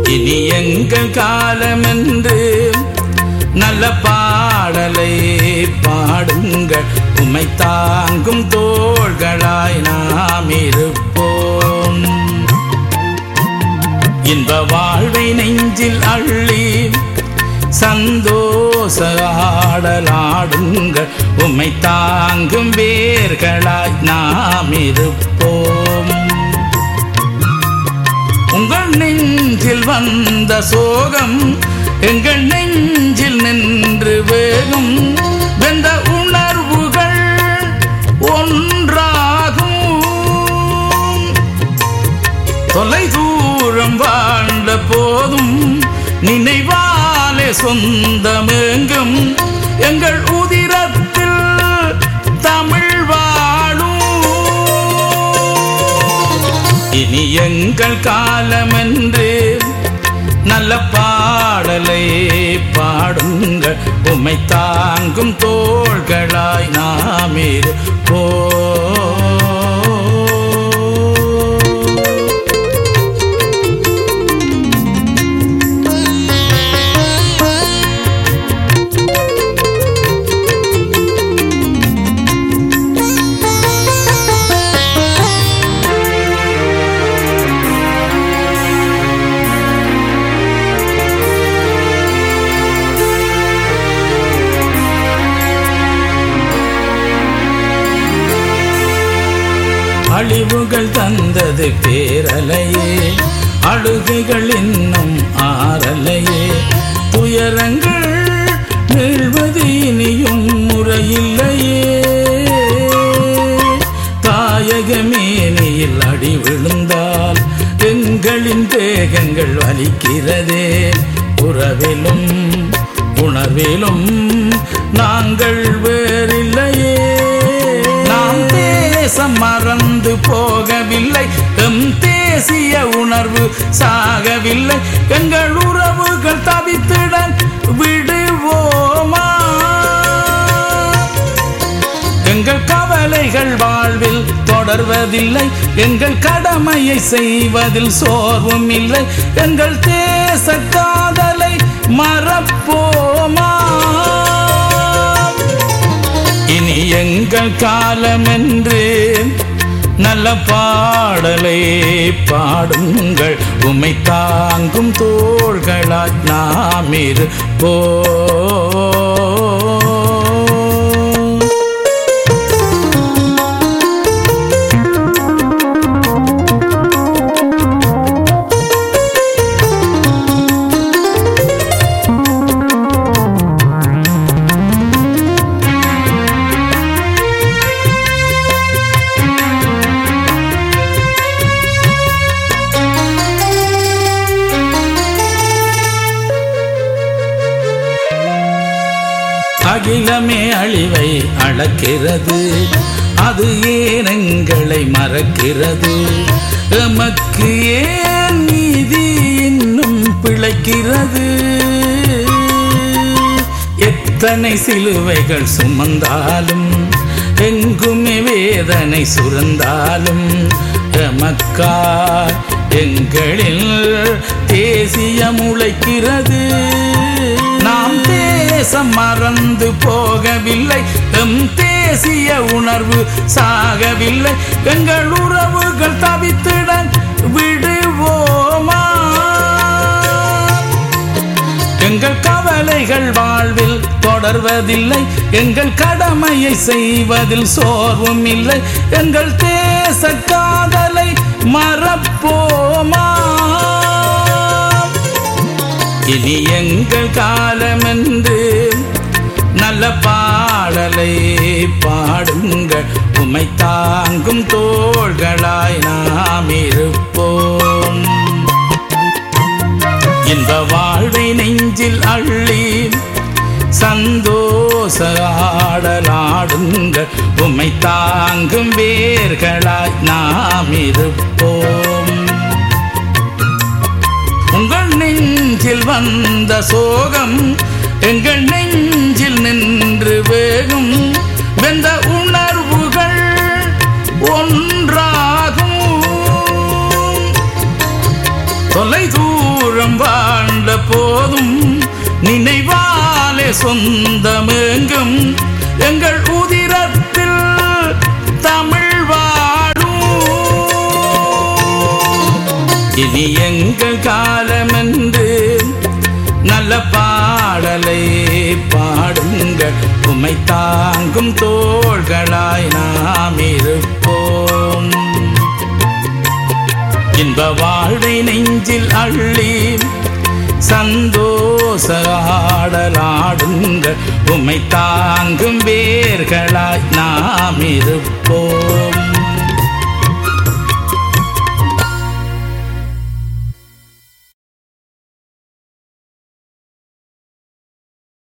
இனி எங்கள் காலமென்று நல்ல பாடலை பாடுங்கள் உமை தாங்கும் தோள்களாய் நாம் இருப்போம் இன்ப வாழ்வை நெஞ்சில் அள்ளி சந்தோஷ ஆடலாடுங்கள் உம்மை தாங்கும் வேர்களாய் நாம் இருப்போம் உங்கள் நெஞ்சில் வந்த சோகம் எங்கள் நெஞ்சில் நின்று வேகும் வெந்த உணர்வுகள் ஒன்றாகும் தொலை தூரம் வாழ்ந்த போதும் நினைவாலே சொந்தமெங்கும் எங்கள் உதிரத்தில் தமிழ் வாழும் இனி எங்கள் காலமென்று நல்ல பாடலை பாடுங்கள் உம்மை தாங்கும் தோள்களாய் நாம் இருப்போம் அழிவுகள் தந்தது பேரலையே அழுகைகள் இன்னும் ஆறலையே துயரங்கள் மீள்வது இனியும் முறையில்லையே தாயக மேனியில் அடி விழுந்தால் எங்களின் தேகங்கள் வலிக்கிறதே உறவிலும் உணர்விலும் நாங்கள் வேறில்லையே நாம் தேசம் மறந்து போகவில்லை எம் தேசிய உணர்வு சாகவில்லை எங்கள் உறவுகள் தவித்திட விடுவோமா எங்கள் கவலைகள் வாழ்வில் தொடர்வதில்லை எங்கள் கடமையை செய்வதில் சோர்வும் இல்லை எங்கள் தேச காதலை மறப்போமா இனி எங்கள் காலமென்று நல்ல பாடலை பாடுங்கள் உமை தாங்கும் தோள்களாய் நாம் இருப்போம் அகிலமே அழிவை அளக்கிறது அது ஏன் எங்களை மறக்கிறது எமக்கு ஏன் நீதி இன்னும் பிழைக்கிறது எத்தனை சிலுவைகள் சுமந்தாலும் எங்குமே வேதனை சுரந்தாலும் எமக்கா எங்களில் தேசியம் உழைக்கிறது நாம் தேசம் மறந்து போகவில்லை எம் தேசிய உணர்வு சாகவில்லை எங்கள் உறவுகள் தவித்திட விடுவோமா எங்கள் கவலைகள் வாழ்வில் தொடர்வதில்லை எங்கள் கடமையை செய்வதில் சோர்வும் இல்லை எங்கள் தேச காதலை மறப்போமா இனி எங்கள் காலமென்று நல்ல பாடலை பாடுங்கள் உமை தாங்கும் தோள்களாய் நாம் இருப்போம் இன்ப வாழ்வை நெஞ்சில் அள்ளி சந்தோஷ ஆடலாடுங்கள் உம்மை தாங்கும் வேர்களாய் நாம் இருப்போம் உங்கள் நெஞ்சில் வந்த சோகம் எங்கள் நெஞ்சில் நின்று வேகும் வெந்த உணர்வுகள் ஒன்றாகும் தொலை தூரம் காலம் வாழ்ந்த போதும் நினைவாலே சொந்தமெங்கும் எங்கள் உதிரத்தில் தமிழ் வாழும் இனி எங்கள் காலமென்று நல்ல பாடலை பாடுங்கள் உமை தாங்கும் தோள்களாய் நாம் இருப்போம் இன்ப வாழ்வை நெஞ்சில் அள்ளி சந்தோஷ ஆடலாடுங்கள் உமை தாங்கும் வேர்களாய் நாம் இருப்போம்